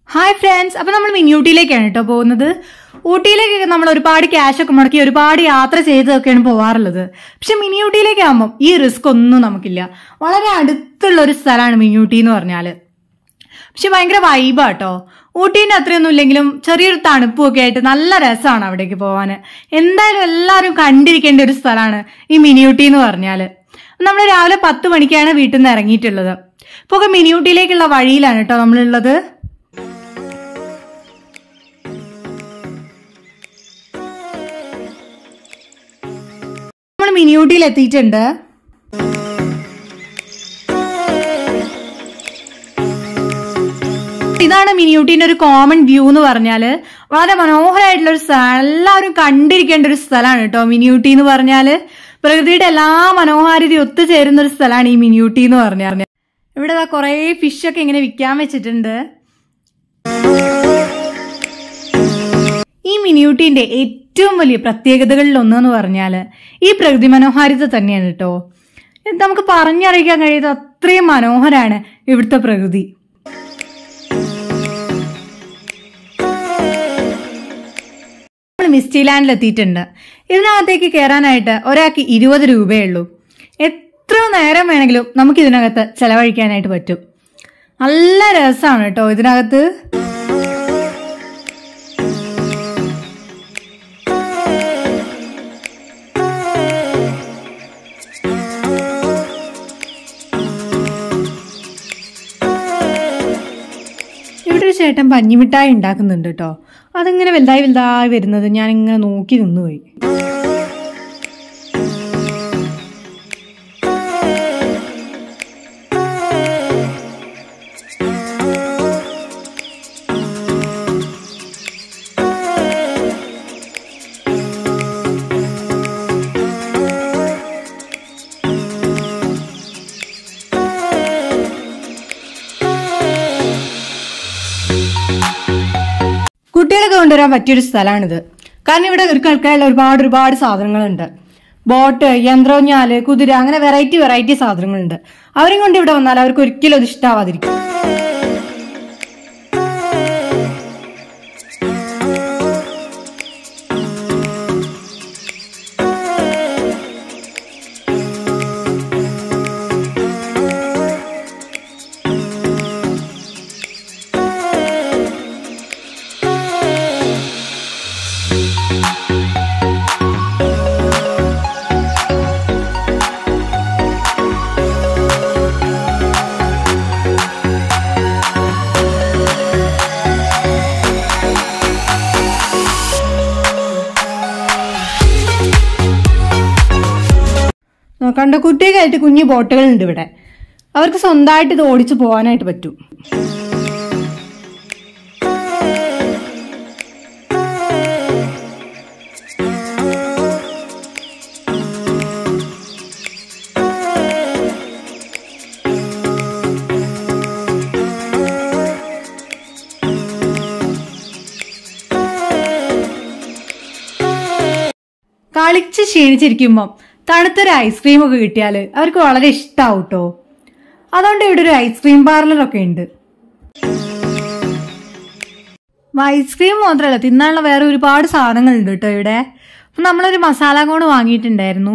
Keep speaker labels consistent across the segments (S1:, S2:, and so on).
S1: hi friends അപ്പൊ നമ്മൾ മിനിയൂട്ടിയിലേക്കാണ് കേട്ടോ പോകുന്നത് ഊട്ടിയിലേക്കൊക്കെ നമ്മൾ ഒരുപാട് ക്യാഷ് ഒക്കെ മുടക്കി ഒരുപാട് യാത്ര ചെയ്തൊക്കെയാണ് പോവാറുള്ളത് പക്ഷെ മിനിയൂട്ടിയിലേക്ക് ആകുമ്പോൾ ഈ റിസ്ക് ഒന്നും നമുക്കില്ല വളരെ അടുത്തുള്ള ഒരു സ്ഥലമാണ് മിനിയൂട്ടി എന്ന് പറഞ്ഞാൽ പക്ഷെ ഭയങ്കര വൈബാട്ടോ ഊട്ടീൻ്റെ അത്രയൊന്നും ഇല്ലെങ്കിലും ചെറിയൊരു തണുപ്പും ഒക്കെ ആയിട്ട് നല്ല രസമാണ് അവിടേക്ക് പോകാൻ എന്തായാലും എല്ലാവരും കണ്ടിരിക്കേണ്ട ഒരു സ്ഥലമാണ് ഈ മിനിയൂട്ടി എന്ന് പറഞ്ഞാൽ നമ്മൾ രാവിലെ പത്ത് മണിക്കാണ് വീട്ടിൽ നിന്ന് ഇറങ്ങിയിട്ടുള്ളത് ഇപ്പോൾ ഒക്കെ മിനിയൂട്ടിയിലേക്കുള്ള വഴിയിലാണ് കേട്ടോ നമ്മളുള്ളത് നമ്മൾ മിനിയൂട്ടിയിൽ എത്തിയിട്ടുണ്ട് ഇതാണ് മിനിയൂട്ടിന്റെ ഒരു കോമൺ വ്യൂ എന്ന് പറഞ്ഞാല് വളരെ മനോഹരമായിട്ടുള്ള ഒരു സ്ഥലം എല്ലാവരും കണ്ടിരിക്കേണ്ട ഒരു സ്ഥലമാണ് കേട്ടോ മിനിയൂട്ടി എന്ന് പറഞ്ഞാല് പ്രകൃതിയുടെ എല്ലാ മനോഹാരിതയും ഒത്തുചേരുന്ന ഒരു സ്ഥലമാണ് ഈ മിനിയൂട്ടി എന്ന് പറഞ്ഞാൽ ഇവിടെ ദാ കുറേ ഫിഷൊക്കെ ഇങ്ങനെ വിൽക്കാൻ വെച്ചിട്ടുണ്ട് ഈ മിനിയൂട്ടിന്റെ ഏറ്റവും വലിയ പ്രത്യേകതകളിൽ ഒന്നെന്ന് പറഞ്ഞാൽ ഈ പ്രകൃതി മനോഹാരിത തന്നെയാണ് കേട്ടോ ഇത് നമുക്ക് പറഞ്ഞറിയിക്കാൻ കഴിയാത്ത അത്രയും മനോഹരാണ് ഇവിടുത്തെ പ്രകൃതി നമ്മൾ മിസ്റ്റി ലാൻഡിൽ എത്തിയിട്ടുണ്ട് ഇതിനകത്തേക്ക് കയറാനായിട്ട് ഒരാൾക്ക് ഇരുപത് രൂപയേ ഉള്ളൂ എത്ര നേരം വേണമെങ്കിലും നമുക്ക് ഇതിനകത്ത് ചെലവഴിക്കാനായിട്ട് പറ്റും നല്ല രസമാണ് കേട്ടോ ഇതിനകത്ത് ഇവിടെ ഒരു ചേട്ടൻ പഞ്ഞിമിഠായി ഉണ്ടാക്കുന്നുണ്ട് കേട്ടോ അതിങ്ങനെ വലുതായി വലുതായി വരുന്നത് ഞാൻ ഇങ്ങനെ നോക്കി നിന്നുപോയി കുട്ടികളൊക്കെ കൊണ്ടുവരാൻ പറ്റിയൊരു സ്ഥലമാണിത് കാരണം ഇവിടെ ഒരു കളിക്കാനുള്ള ഒരുപാട് ഒരുപാട് സാധനങ്ങളുണ്ട് ബോട്ട് യന്ത്രോഞ്ഞാല് കുതിര അങ്ങനെ വെറൈറ്റി വെറൈറ്റി സാധനങ്ങളുണ്ട് അവരും കൊണ്ട് ഇവിടെ വന്നാൽ അവർക്ക് ഒരിക്കലും അത് ഇഷ്ടാവാതിരിക്കും കണ്ട കുട്ടികൾക്കായിട്ട് കുഞ്ഞു ബോട്ടുകളുണ്ട് ഇവിടെ അവർക്ക് സ്വന്തമായിട്ട് ഇത് ഓടിച്ചു പോകാനായിട്ട് പറ്റും കളിച്ച് ക്ഷീണിച്ചിരിക്കുമ്പം തണുത്തൊരു ഐസ്ക്രീം ഒക്കെ കിട്ടിയാൽ അവർക്ക് വളരെ ഇഷ്ടാവും കേട്ടോ അതുകൊണ്ട് ഇവിടെ ഒരു ഐസ്ക്രീം പാർലറൊക്കെ ഉണ്ട് ഐസ്ക്രീം മാത്രമല്ല തിന്നാനുള്ള വേറെ ഒരുപാട് സാധനങ്ങളുണ്ട് കേട്ടോ ഇവിടെ അപ്പം നമ്മളൊരു മസാല കോണ് വാങ്ങിയിട്ടുണ്ടായിരുന്നു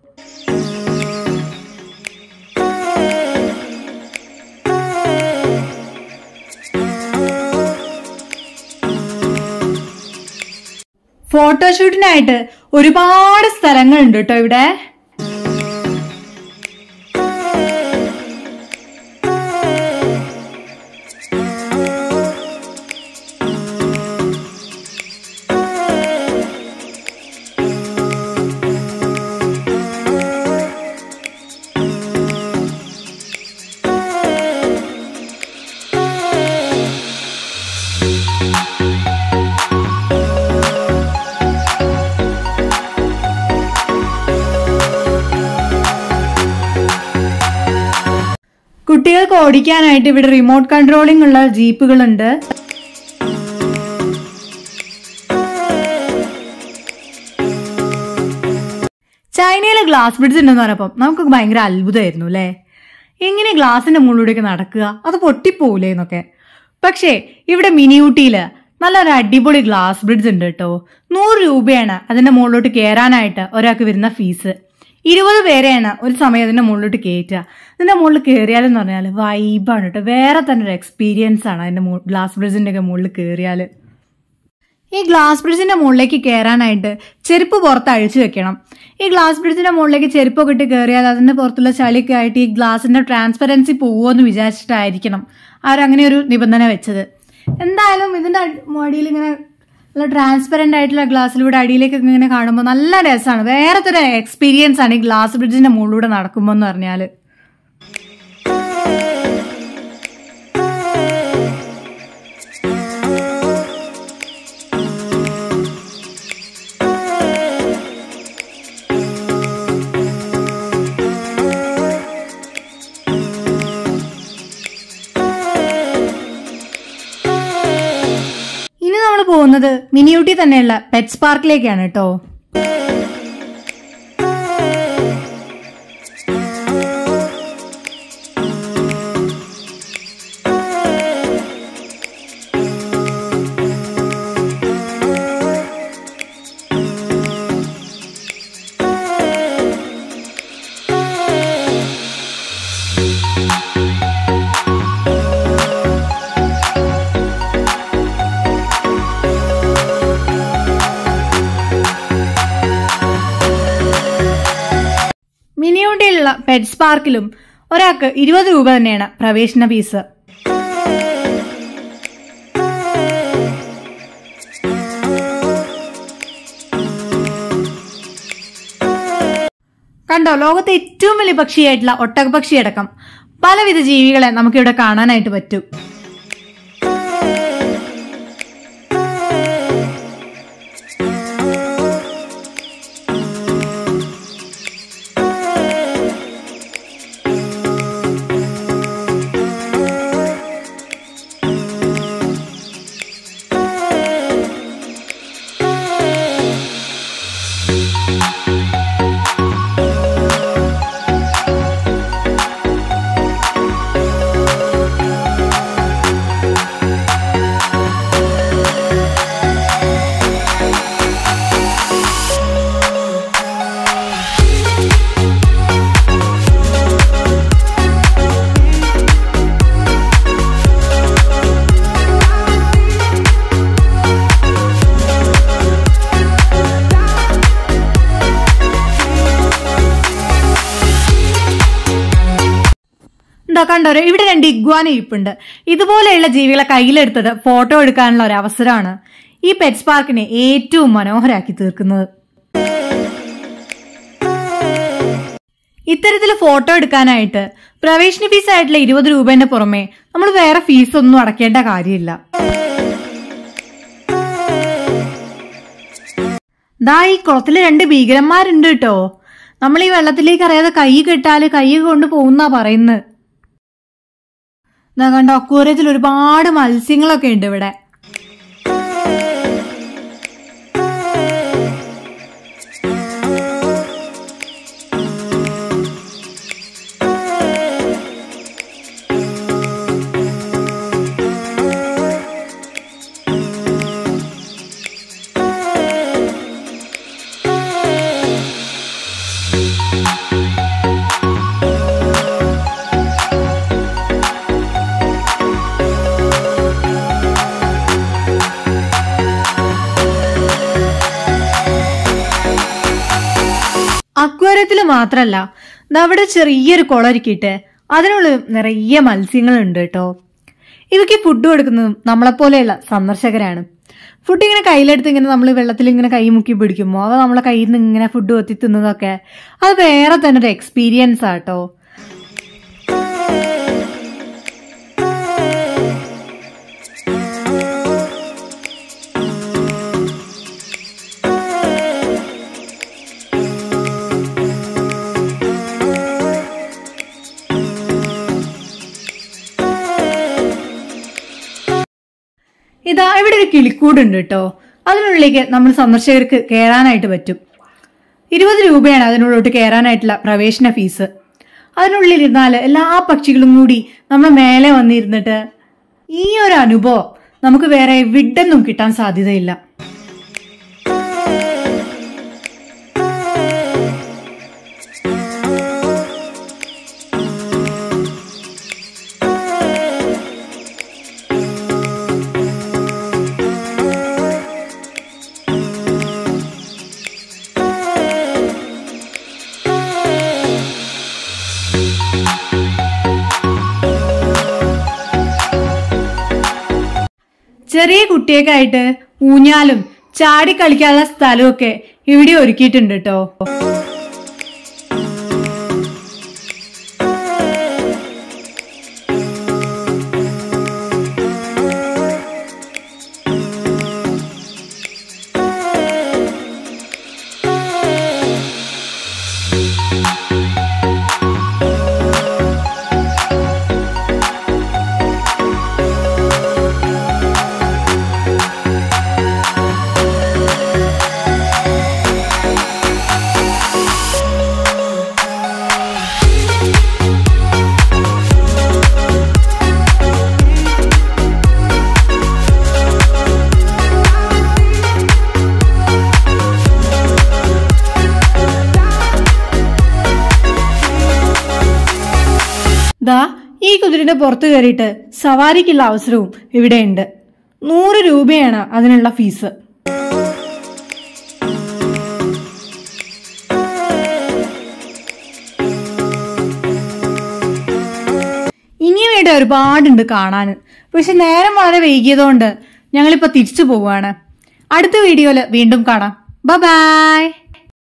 S1: ഫോട്ടോഷൂട്ടിനായിട്ട് ഒരുപാട് സ്ഥലങ്ങളുണ്ട് കേട്ടോ ഇവിടെ കുട്ടികൾക്ക് ഓടിക്കാനായിട്ട് ഇവിടെ റിമോട്ട് കൺട്രോളിംഗ് ഉള്ള ജീപ്പുകളുണ്ട് ചൈനയിലെ ഗ്ലാസ് ബ്രിഡ്ജ് ഉണ്ടെന്ന് പറഞ്ഞപ്പം നമുക്ക് ഭയങ്കര അത്ഭുതമായിരുന്നു അല്ലേ എങ്ങനെ ഗ്ലാസിന്റെ മുകളിലൂടെയൊക്കെ നടക്കുക അത് പൊട്ടിപ്പോവില്ലേ എന്നൊക്കെ പക്ഷേ ഇവിടെ മിനി ഊട്ടിയില് നല്ലൊരു അടിപൊളി ഗ്ലാസ് ബ്രിഡ്ജ് ഉണ്ട് കേട്ടോ നൂറ് രൂപയാണ് അതിന്റെ മുകളിലോട്ട് കയറാനായിട്ട് ഒരാൾക്ക് വരുന്ന ഫീസ് ഇരുപത് പേരെയാണ് ഒരു സമയം അതിന്റെ മുകളിലോട്ട് കയറ്റുക ഇതിന്റെ മുകളിൽ കയറിയാലെന്ന് പറഞ്ഞാൽ വൈബാണ് കേട്ടോ വേറെ തന്നെ ഒരു എക്സ്പീരിയൻസ് ആണ് അതിന്റെ ഗ്ലാസ് ബ്രിഡ്ജിന്റെ ഒക്കെ മുകളിൽ കയറിയാൽ ഈ ഗ്ലാസ് ബ്രിഡ്ജിന്റെ മുകളിലേക്ക് കയറാനായിട്ട് ചെരുപ്പ് പുറത്ത് അഴിച്ചു വെക്കണം ഈ ഗ്ലാസ് ബ്രിഡ്ജിന്റെ മുകളിലേക്ക് ചെരുപ്പൊക്കെ ഇട്ട് കയറിയാൽ അതിന്റെ പുറത്തുള്ള ചളിയൊക്കെ ആയിട്ട് ഈ ഗ്ലാസിന്റെ ട്രാൻസ്പെറൻസി പോവുമെന്ന് വിചാരിച്ചിട്ടായിരിക്കണം അവരങ്ങനെ ഒരു നിബന്ധന വെച്ചത് എന്തായാലും ഇതിന്റെ അടിയിൽ ഇങ്ങനെ നല്ല ട്രാൻസ്പെറന്റ് ആയിട്ടുള്ള ഗ്ലാസ്സിലൂടെ അടിയിലേക്ക് ഇങ്ങനെ കാണുമ്പോൾ നല്ല രസമാണ് വേറെ ഒരു എക്സ്പീരിയൻസ് ആണ് ഈ ഗ്ലാസ് ബ്രിഡ്ജിന്റെ മുകളിലൂടെ നടക്കുമ്പോൾ എന്ന് പറഞ്ഞാൽ ഇനി നമ്മൾ പോകുന്നത് മിനിയൂട്ടി തന്നെയുള്ള പെറ്റ്സ് പാർക്കിലേക്കാണ് കേട്ടോ മിനിയൂട്ടിയിലുള്ള പെറ്റ്സ് പാർക്കിലും ഒരാൾക്ക് ഇരുപത് രൂപ തന്നെയാണ് പ്രവേശന ഫീസ് കണ്ടോ ലോകത്തെ ഏറ്റവും വലിയ പക്ഷിയായിട്ടുള്ള ഒട്ടകപക്ഷി അടക്കം പലവിധ ജീവികളെ നമുക്കിവിടെ കാണാനായിട്ട് പറ്റും എന്താ കണ്ടോ ഇവിടെ രണ്ട് ഇഗ്വാന ഇരിപ്പുണ്ട് ഇതുപോലെയുള്ള ജീവികളെ കയ്യിലെടുത്തത് ഫോട്ടോ എടുക്കാനുള്ള ഒരു അവസരമാണ് ഈ പെറ്റ്സ് പാർക്കിനെ ഏറ്റവും മനോഹരാക്കി തീർക്കുന്നത് ഇത്തരത്തിൽ ഫോട്ടോ എടുക്കാനായിട്ട് പ്രവേശന ഫീസ് ആയിട്ടുള്ള ഇരുപത് രൂപേന്റെ പുറമെ നമ്മൾ വേറെ ഫീസ് ഒന്നും അടയ്ക്കേണ്ട കാര്യമില്ല ദാ ഈ കുളത്തില് രണ്ട് ഭീകരന്മാരുണ്ട് കേട്ടോ നമ്മൾ ഈ വെള്ളത്തിലേക്ക് അറിയാതെ കൈ കെട്ടാല് കൈ കൊണ്ട് പോകുന്നാ പറയുന്നത് ഇതാ കണ്ടോ അക്കൂരത്തിൽ ഒരുപാട് മത്സ്യങ്ങളൊക്കെ ഉണ്ട് ഇവിടെ അക്വേറിയത്തിൽ മാത്രല്ല ദാ അവിടെ ചെറിയൊരു കുളമൊരുക്കിയിട്ട് അതിനുള്ളിൽ നിറയെ മത്സ്യങ്ങളുണ്ട് കേട്ടോ ഇവയ്ക്ക് ഫുഡ് കൊടുക്കുന്നതും നമ്മളെപ്പോലെയുള്ള സന്ദർശകരാണ് ഫുഡ് ഇങ്ങനെ കയ്യിലെടുത്ത് ഇങ്ങനെ നമ്മൾ വെള്ളത്തിൽ ഇങ്ങനെ കൈ മുക്കി പിടിക്കുമ്പോൾ അവ നമ്മളെ കയ്യിൽ നിന്ന് ഇങ്ങനെ ഫുഡ് കൊത്തി തിന്നതൊക്കെ അത് വേറെ തന്നെ ഒരു എക്സ്പീരിയൻസ് ആട്ടോ ഇതാ ഇവിടെ ഒരു കിളിക്കൂടുണ്ട് കേട്ടോ അതിനുള്ളിലേക്ക് നമ്മൾ സന്ദർശകർക്ക് കയറാനായിട്ട് പറ്റും ഇരുപത് രൂപയാണ് അതിനുള്ളിലോട്ട് കയറാനായിട്ടുള്ള പ്രവേശന ഫീസ് അതിനുള്ളിൽ ഇരുന്നാൽ എല്ലാ പക്ഷികളും കൂടി നമ്മൾ മേലെ വന്നിരുന്നിട്ട് ഈ ഒരു അനുഭവം നമുക്ക് വേറെ എവിടെന്നും കിട്ടാൻ സാധ്യതയില്ല ചെറിയ കുട്ടിയൊക്കെ ആയിട്ട് ഊഞ്ഞാലും ചാടി കളിക്കാനുള്ള സ്ഥലമൊക്കെ ഇവിടെ ഒരുക്കിയിട്ടുണ്ട് കേട്ടോ ദാ ഈ കുതിരയുടെ പുറത്ത് കയറിയിട്ട് സവാരിക്കുള്ള അവസരവും ഇവിടെയുണ്ട് നൂറ് രൂപയാണ് അതിനുള്ള ഫീസ് ഇനിയും ഇവിടെ ഒരുപാടുണ്ട് കാണാൻ പക്ഷെ നേരം വളരെ വൈകിയതുകൊണ്ട് ഞങ്ങളിപ്പോ തിരിച്ചു പോവുകയാണ് അടുത്ത വീഡിയോയിൽ വീണ്ടും കാണാം ബ ബായ്